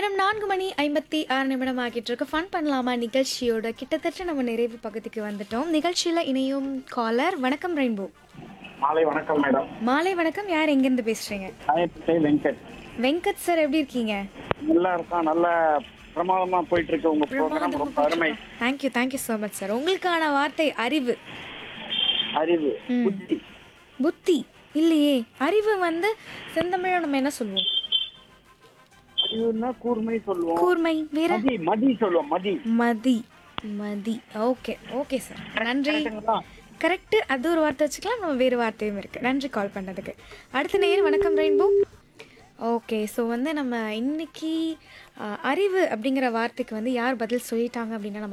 நேரம் நான்கு மணி ஐம்பத்தி ஆறு நிமிடம் ஆகிட்டு இருக்கு ஃபன் பண்ணலாமா நிகழ்ச்சியோட கிட்டத்தட்ட நம்ம நிறைவு பகுதிக்கு வந்துட்டோம் நிகழ்ச்சியில் இணையும் காலர் வணக்கம் ரெயின்போ மாலை வணக்கம் மேடம் மாலை வணக்கம் யார் எங்கேருந்து பேசுறீங்க சாயப்பட்டை வெங்கட் வெங்கட் சார் எப்படி இருக்கீங்க நல்லா இருக்கோம் நல்ல பிரமாதமா போயிட்டு இருக்கு உங்க ப்ரோக்ராம் ரொம்ப அருமை thank you thank you so much sir உங்களுக்கான வார்த்தை அறிவு அறிவு ம். புத்தி புத்தி இல்லையே அறிவு வந்து செந்தமிழ நம்ம என்ன சொல்லுவோம் அறிவுன்னா கூர்மை சொல்லுவோம் கூர்மை வேற மதி மதி சொல்லுவோம் மதி மதி மதி ஓகே ஓகே சார் நன்றி கரெக்ட்டுங்களா? கரெக்டு அது ஒரு வார்த்தை வச்சுக்கலாம் நம்ம வேறு வார்த்தையும் இருக்குது நன்றி கால் பண்ணதுக்கு அடுத்த நேர் வணக்கம் ரெயின்போ ஓகே ஸோ வந்து நம்ம இன்னைக்கு அஹ், அறிவு அப்படிங்கிற வார்த்தைக்கு வந்து யார் பதில் சொல்லிட்டாங்க அப்படின்னா நம்ம